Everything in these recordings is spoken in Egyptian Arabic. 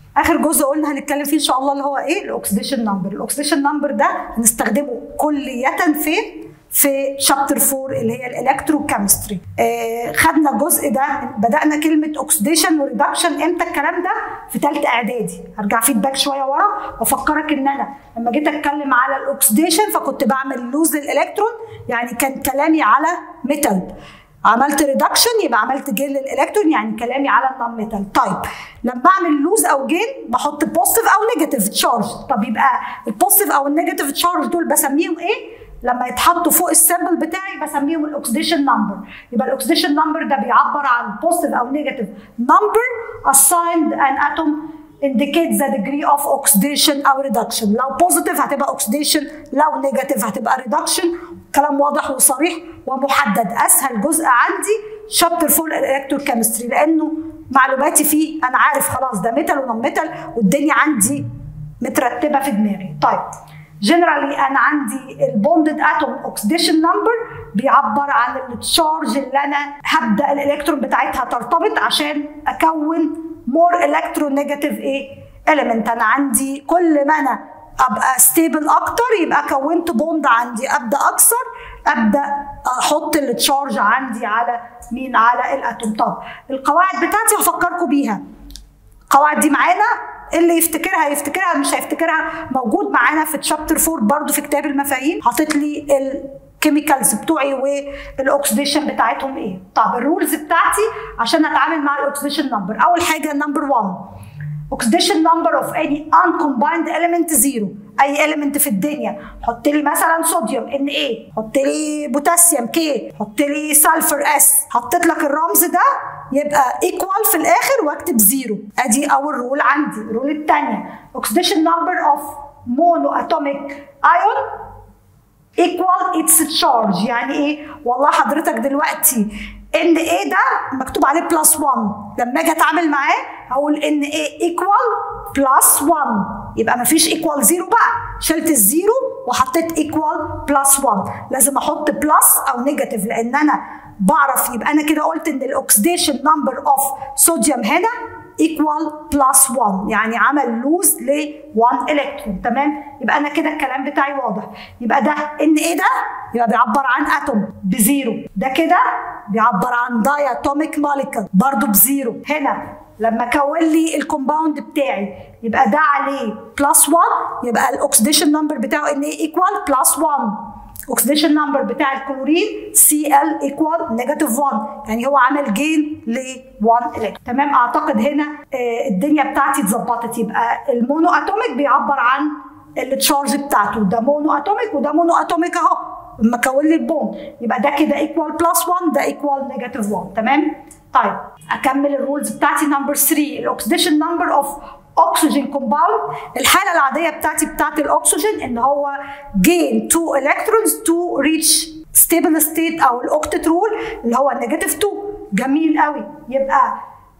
اخر جزء قلنا هنتكلم فيه ان شاء الله اللي هو ايه الاكسديشن نمبر الاكسديشن نمبر ده هنستخدمه كليا فين في شابتر 4 اللي هي الالكتروكيمستري آه خدنا الجزء ده بدانا كلمه اوكسيديشن وريدكشن امتى الكلام ده في ثالثه اعدادي هرجع فيدباك شويه ورا وافكرك ان انا لما جيت اتكلم على الاكسيديشن فكنت بعمل لوز للالكترون يعني كان كلامي على ميتال عملت ريدكشن يبقى عملت جين للالكترون يعني كلامي على النون ميتال طيب لما اعمل لوز او جين بحط بوزيتيف او نيجاتيف تشارج طب يبقى البوزيتيف او النيجاتيف تشارج دول بسميهم ايه لما يتحطوا فوق السامبل بتاعي بسميهم الاكسديشن نمبر يبقى الاكسديشن نمبر ده بيعبر عن بوزيتيف او نيجاتيف نمبر assigned an atom indicates the degree of oxidation او reduction لو بوزيتيف هتبقى oxidation لو نيجاتيف هتبقى reduction كلام واضح وصريح ومحدد اسهل جزء عندي شابتر 4 الالكتروكيمستري لانه معلوماتي فيه انا عارف خلاص ده ميتال ونون ميتال والدنيا عندي مترتبه في دماغي طيب جنرالي انا عندي البوندد اتوم اوكسيديشن نمبر بيعبر عن التشارج اللي انا هبدا الالكترون بتاعتها ترتبط عشان اكون مور الكترونيجاتيف ايه اليمنت انا عندي كل ما انا ابقى ستيبل اكتر يبقى كونت بوند عندي ابدا اكثر ابدا احط التشارج عندي على مين على الاتوم طب القواعد بتاعتي هفكركم بيها القواعد دي معانا اللي يفتكرها يفتكرها مش هيفتكرها موجود معانا في تشابتر 4 برضو في كتاب المفاهيم حاطط لي الكيميكالز بتوعي والاكسديشن بتاعتهم ايه طب الرولز بتاعتي عشان اتعامل مع الاكسديشن نمبر اول حاجه نمبر 1 oxidation number of any uncombined element zero اي element في الدنيا حط لي مثلا صوديوم ان ايه حط لي بوتاسيوم كي حط لي سلفر اس حطيت لك الرمز ده يبقى ايكوال في الاخر واكتب زيرو ادي اول رول عندي الرول الثانيه oxidation number of monoatomic ion equal its charge يعني ايه والله حضرتك دلوقتي ان ايه ده مكتوب عليه بلس 1 لما اجي اتعامل معاه هقول ان ايه ايكوال بلس 1 يبقى ما فيش ايكوال زيرو بقى شلت الزيرو وحطيت ايكوال بلس 1 لازم احط بلس او نيجاتيف لان انا بعرف يبقى انا كده قلت ان الاكسديشن نمبر اوف صوديوم هنا ايكوال بلس 1 يعني عمل لوز ل 1 الكترون تمام يبقى انا كده الكلام بتاعي واضح يبقى ده ان ايه ده يبقى بيعبر عن اتوم بزيرو ده كده بيعبر عن داياتوميك موليكول برضو بزيرو هنا لما كون لي الكومباوند بتاعي يبقى ده عليه بلس 1 يبقى الاكسديشن نمبر بتاعه ان ايه ايكوال بلس 1 اوكسيديشن نمبر بتاع الكلورين سي ال ايكوال نيجاتيف 1 يعني هو عمل جين ل 1 الكترون تمام اعتقد هنا آه الدنيا بتاعتي اتظبطت يبقى المونو اتوميك بيعبر عن التشارج بتاعته ده مونو اتوميك وده مونو اتوميك اهو لما كون لي البوند يبقى ده كده ايكوال بلس 1 ده ايكوال نيجاتيف 1 تمام طيب اكمل الرولز بتاعتي نمبر 3 الاكسيديشن نمبر اوف اوكسجين كومباوند الحاله العاديه بتاعتي بتاعت الاكسجين ان هو جين 2 الكترونز تو ريتش ستيبل ستيت او الاوكتت رول اللي هو النيجاتيف 2 جميل قوي يبقى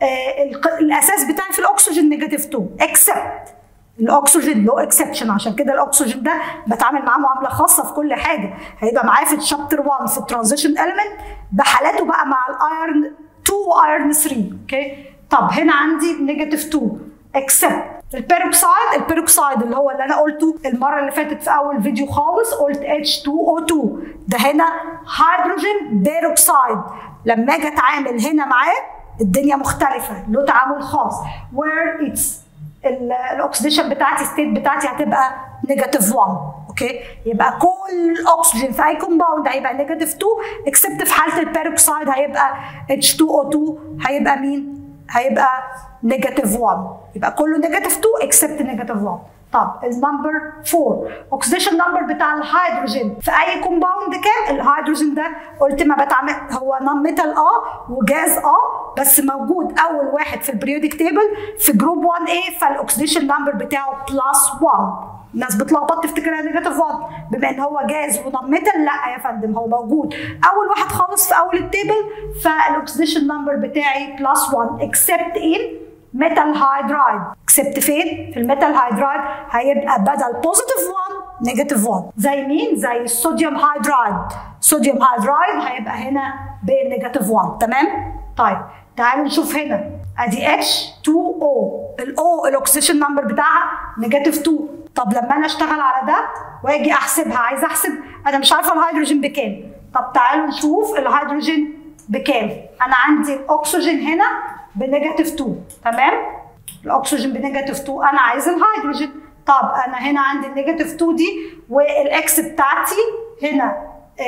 آه الاساس بتاعي في الاكسجين نيجاتيف 2 اكسبت الاكسجين له اكسبشن عشان كده الاكسجين ده بتعامل معاه معامله خاصه في كل حاجه هيبقى معايا في الشابتر 1 في الترانزيشن اليمنت بحالاته بقى مع الايرن 2 وايرن 3 اوكي طب هنا عندي نيجاتيف 2 اكسبت البيروكسايد البيروكسايد اللي هو اللي انا قلته المره اللي فاتت في اول فيديو خالص قلت H2O2 ده هنا هيدروجين بيروكسايد لما اجي اتعامل هنا معاه الدنيا مختلفه له تعامل خاص where it's الاكسديشن بتاعتي ستيت بتاعتي هتبقى نيجاتيف 1 اوكي يبقى كل اكسجين في اي كومباوند هيبقى نيجاتيف 2 اكسبت في حاله البيروكسايد هيبقى H2O2 هيبقى مين؟ هيبقى نيجاتيف 1 يبقى كله نيجاتيف 2 اكسبت نيجاتيف 1 طب النمبر 4 اوكسيديشن نمبر بتاع الهيدروجين في اي كومباوند كام الهيدروجين ده قلت ما بتعمل هو نون ميتال اه وجاز اه بس موجود اول واحد في البريودك تيبل في جروب 1 a فالاكسيديشن نمبر بتاعه بلس 1 الناس بتلخبط تفتكرها نيجاتيف 1 بما ان هو جاز ونون ميتال لا يا فندم هو موجود اول واحد خالص في اول التيبل فالاكسيديشن نمبر بتاعي بلس 1 اكسبت ان ميتال هيدرايد اكسبت فين؟ في الميتال هيدرايد هيبقى بدل بوزيتيف 1 نيجاتيف 1 زي مين؟ زي الصوديوم هيدرايد صوديوم هيدرايد هيبقى هنا بنيجاتيف 1 تمام؟ طيب تعالوا نشوف هنا ادي H2O الاو الاكسجين نمبر بتاعها نيجاتيف 2 طب لما انا اشتغل على ده واجي احسبها عايزه احسب انا مش عارفه الهيدروجين بكام طب تعالوا نشوف الهيدروجين بكام انا عندي الاكسجين هنا بنيجاتيف 2 تمام الاكسجين بنيجاتيف 2 انا عايز الهيدروجين طب انا هنا عندي النيجاتيف 2 دي والاكس بتاعتي هنا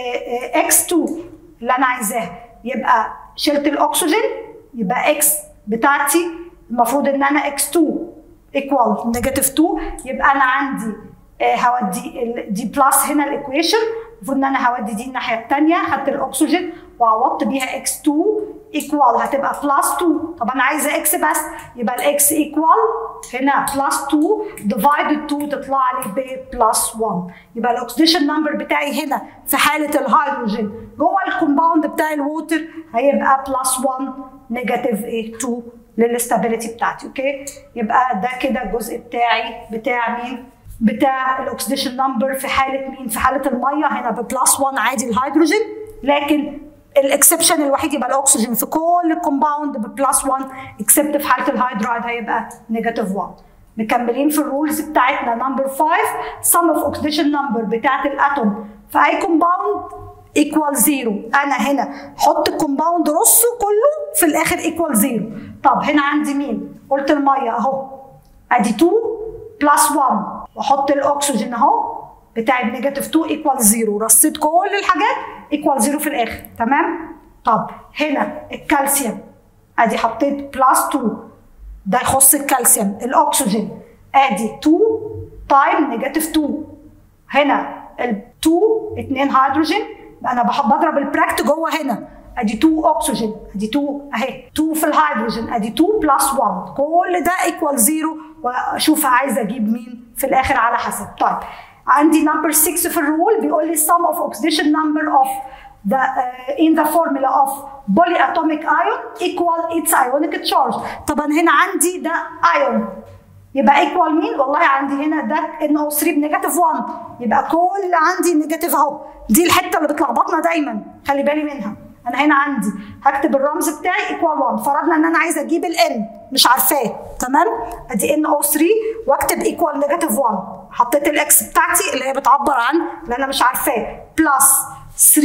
اكس 2 اللي انا عايزاها يبقى شلت الاكسجين يبقى اكس بتاعتي المفروض ان انا اكس 2 ايكوال نيجاتيف 2 يبقى انا عندي آه هودي ال- دي بلس هنا الايكويشن المفروض ان انا هودي دي الناحيه الثانيه خدت الاكسجين وعوضت بيها اكس 2 ايكوال هتبقى بلس 2 طب انا عايزه اكس بس يبقى الاكس ايكوال هنا بلس 2 ديفايدد 2 تطلع لي ب بلس 1 يبقى الاكسيديشن نمبر بتاعي هنا في حاله الهيدروجين جوه الكومباوند بتاع الووتر هيبقى بلس 1 نيجاتيف ايه 2 للاستابيليتي بتاعتي اوكي يبقى ده كده الجزء بتاعي بتاع مين بتاع الاكسيديشن نمبر في حاله مين في حاله الميه هنا ببلس 1 عادي الهيدروجين لكن الاكسبشن الوحيد يبقى الاكسجين في كل الكومباوند ببلس 1 اكسبت في حاله الهيدرايد هيبقى نيجاتيف 1 مكملين في الرولز بتاعتنا نمبر 5 sum of oxidation number بتاعت الاتوم في اي كومباوند ايكوال زيرو انا هنا حط الكومباوند رصه كله في الاخر ايكوال زيرو طب هنا عندي مين قلت الميه اهو ادي 2 بلس 1 واحط الاكسجين اهو بتاع النيجاتيف 2 ايكوال زيرو رصيت كل الحاجات ايكوال زيرو في الاخر تمام طب هنا الكالسيوم ادي حطيت بلس 2 ده يخص الكالسيوم الاكسجين ادي 2 تايم نيجاتيف 2 هنا ال 2 2 هيدروجين انا بحب بضرب البراكت جوه هنا ادي 2 اكسجين ادي 2 اهي 2 في الهيدروجين ادي 2 بلس 1 كل ده ايكوال زيرو واشوف عايزه اجيب مين في الاخر على حسب طيب عندي نمبر 6 في الرول بيقول لي sum of oxidation number of the uh, in the formula of polyatomic ion equal its ionic charge طبعا هنا عندي ده ion يبقى ايكوال مين؟ والله عندي هنا ده ان او 3 بنيجاتيف 1 يبقى كل عندي نيجاتيف اهو دي الحته اللي بتلخبطنا دايما خلي بالي منها انا هنا عندي هكتب الرمز بتاعي ايكوال 1 فرضنا ان انا عايزه اجيب الان مش عارفاه تمام ادي ان او 3 واكتب ايكوال نيجاتيف 1 حطيت الاكس بتاعتي اللي هي بتعبر عن اللي انا مش عارفاه بلس 3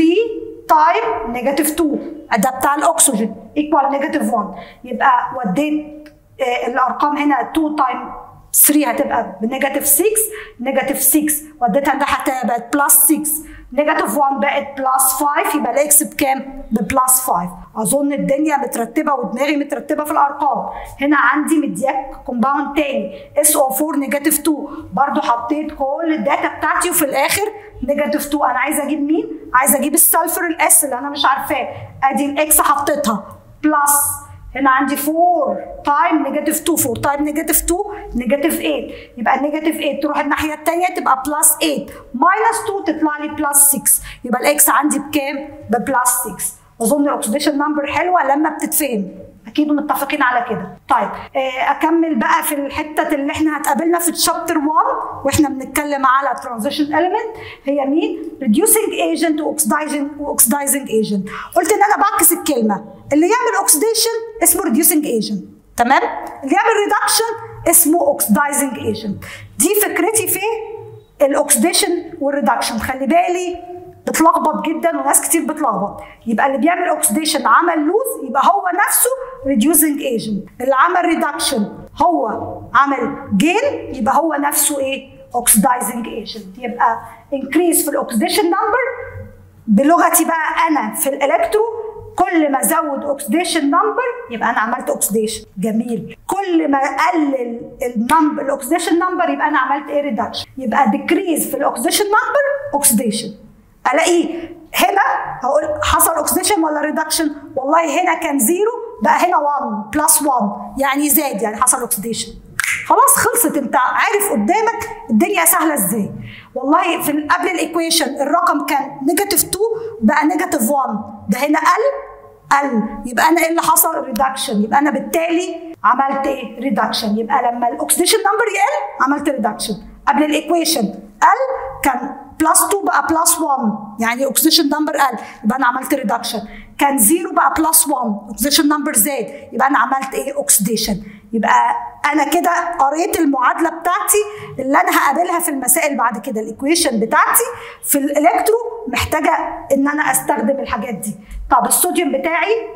تايم نيجاتيف 2 ده بتاع الاكسجين ايكوال نيجاتيف 1 يبقى وديت آه الارقام هنا 2 تايم 3 هتبقى بنيجاتيف 6 نيجاتيف 6 وديتها عندها بقت بلس 6 نيجاتيف 1 بقت بلس 5 يبقى الاكس بكام؟ ببلس 5 اظن الدنيا مترتبه ودماغي مترتبه في الارقام هنا عندي مدياك كومباوند تاني اس او 4 نيجاتيف 2 برضو حطيت كل الداتا بتاعتي وفي الاخر نيجاتيف 2 انا عايزه اجيب مين؟ عايزه اجيب السلفر الاس اللي انا مش عارفاه ادي الاكس حطيتها بلس هنا عندي 4 تايم نيجاتيف 2 4 تايم نيجاتيف 2 نيجاتيف 8 يبقى النيجاتيف 8 تروح الناحيه الثانيه تبقى بلس 8 ماينس 2 تطلع لي بلس 6 يبقى الاكس عندي بكام؟ ببلس 6 اظن الاكسديشن نمبر حلوه لما بتتفهم اكيد متفقين على كده طيب اكمل بقى في الحته اللي احنا هتقابلنا في الشابتر 1 واحنا بنتكلم على ترانزيشن element هي مين reducing agent واوكسدايزنج واوكسدايزنج agent قلت ان انا بعكس الكلمه اللي يعمل اوكسيديشن اسمه reducing agent تمام اللي يعمل ريدكشن اسمه اوكسدايزنج agent دي فكرتي في الاوكسيديشن والريدكشن خلي بالي بتلخبط جدا وناس كتير بتلخبط يبقى اللي بيعمل اوكسيديشن عمل لوز يبقى هو نفسه ريديوسنج ايجنت اللي عمل ريدكشن هو عمل جين يبقى هو نفسه ايه اوكسيدايزنج ايجنت يبقى انكريز في الاوكسيديشن نمبر بلغتي بقى انا في الالكترو كل ما ازود اوكسيديشن نمبر يبقى انا عملت اوكسيديشن جميل كل ما اقلل النمبر الاوكسيديشن نمبر يبقى انا عملت ايه ريدكشن يبقى ديكريز في الاوكسيديشن نمبر اوكسيديشن الاقيه هنا هقول حصل اوكسيديشن ولا ريدكشن والله هنا كان زيرو بقى هنا 1 بلس 1 يعني زاد يعني حصل اوكسيديشن خلاص خلصت انت عارف قدامك الدنيا سهله ازاي والله في قبل الايكويشن الرقم كان نيجاتيف 2 بقى نيجاتيف 1 ده هنا قل قل يبقى انا ايه اللي حصل ريدكشن يبقى انا بالتالي عملت ايه ريدكشن يبقى لما الاكسيديشن نمبر يقل عملت ريدكشن قبل الايكويشن قل كان بلس 2 بقى بلس 1 يعني اوكسيديشن نمبر قل يبقى انا عملت ريدكشن كان 0 بقى بلس 1 اوكسيديشن نمبر زاد يبقى انا عملت ايه اوكسيديشن يبقى انا كده قريت المعادله بتاعتي اللي انا هقابلها في المسائل بعد كده الايكويشن بتاعتي في الالكترو محتاجه ان انا استخدم الحاجات دي طب الصوديوم بتاعي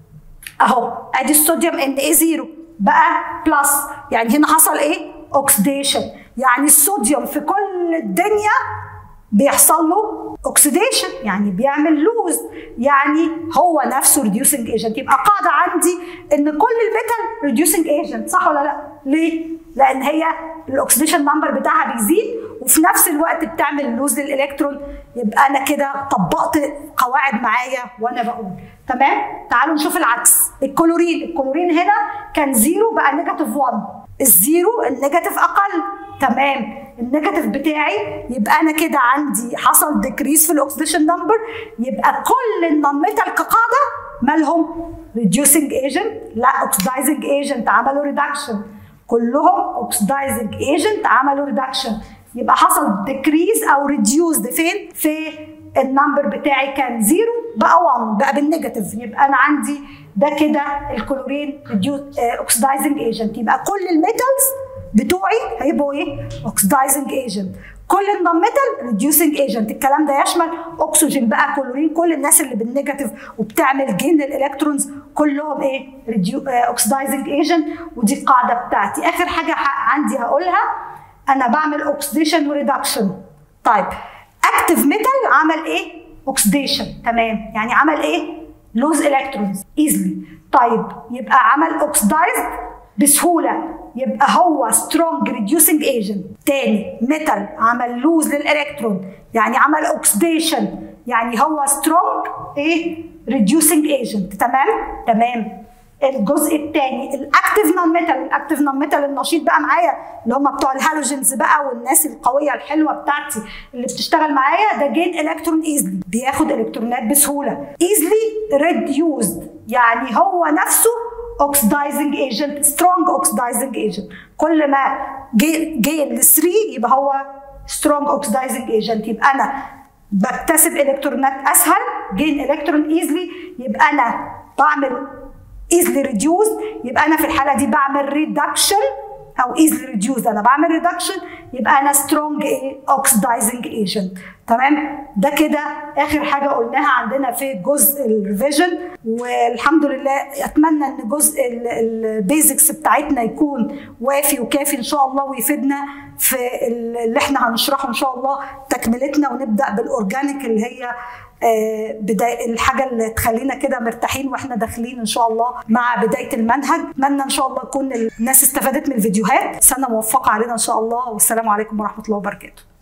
اهو ادي الصوديوم ان ايه زيرو بقى بلس يعني هنا حصل ايه اوكسيديشن يعني الصوديوم في كل الدنيا بيحصل له اوكسيديشن يعني بيعمل لوز يعني هو نفسه ريديوسنج ايجنت يبقى قاعده عندي ان كل الميتال ريديوسنج ايجنت صح ولا لا ليه لان هي الاكسيديشن نمبر بتاعها بيزيد وفي نفس الوقت بتعمل لوز للالكترون يبقى انا كده طبقت قواعد معايا وانا بقول تمام تعالوا نشوف العكس الكلورين الكلورين هنا كان زيرو بقى نيجاتيف 1 الزيرو النيجاتيف اقل تمام النيجاتيف بتاعي يبقى انا كده عندي حصل ديكريس في الاكسيديشن نمبر يبقى كل النون ميتال كقاعده مالهم ريديوسنج ايجنت لا اوكسيدايزنج ايجنت عملوا ريدكشن كلهم اوكسيدايزنج ايجنت عملوا ريدكشن يبقى حصل ديكريز او ريديوسد فين في النمبر بتاعي كان زيرو بقى 1 بقى بالنيجاتيف يبقى انا عندي ده كده الكلورين اوكسيدايزنج ايجنت يبقى كل الميتالز بتوعي هيبقوا ايه؟ اوكسيدايزنج ايجنت كل النون ميتال ريديوسنج ايجنت الكلام ده يشمل اكسجين بقى كلورين كل الناس اللي بالنيجاتيف وبتعمل جين للالكترونز كلهم ايه؟ اوكسيدايزنج ايجنت ودي القاعده بتاعتي اخر حاجه عندي هقولها انا بعمل اوكسيديشن وريدكشن طيب اكتف ميتال عمل ايه؟ اوكسيديشن تمام يعني عمل ايه؟ لوز الكترونز ايزلي طيب يبقى عمل اوكسدايزد بسهوله يبقى هو سترونج ريديوسنج ايجنت تاني ميتال عمل لوز للالكترون يعني عمل اوكسيديشن يعني هو سترونج ايه ريديوسنج ايجنت تمام تمام الجزء الثاني الاكتيف نون ميتال الاكتيف نون ميتال النشيط بقى معايا اللي هم بتوع الهالوجينز بقى والناس القويه الحلوه بتاعتي اللي بتشتغل معايا ده جين الكترون ايزلي بياخد الكترونات بسهوله ايزلي ريديوزد يعني هو نفسه اوكسدايزنج ايجنت سترونج اوكسدايزنج ايجنت كل ما جي جي ل 3 يبقى هو سترونج اوكسدايزنج ايجنت يبقى انا بكتسب الكترونات اسهل جين الكترون ايزلي يبقى انا بعمل ايزلي ريديوز يبقى انا في الحاله دي بعمل ريدكشن او ايزلي ريديوز انا بعمل ريدكشن يبقى انا سترونج اوكسدايزنج ايجنت تمام ده كده اخر حاجه قلناها عندنا في جزء الريفيجن والحمد لله اتمنى ان جزء البيزكس بتاعتنا يكون وافي وكافي ان شاء الله ويفيدنا في اللي احنا هنشرحه ان شاء الله تكملتنا ونبدا بالاورجانيك اللي هي بداية الحاجة اللي تخلينا كده مرتاحين واحنا داخلين ان شاء الله مع بداية المنهج اتمنى ان شاء الله تكون الناس استفادت من الفيديوهات سنة موفقة علينا ان شاء الله والسلام عليكم ورحمة الله وبركاته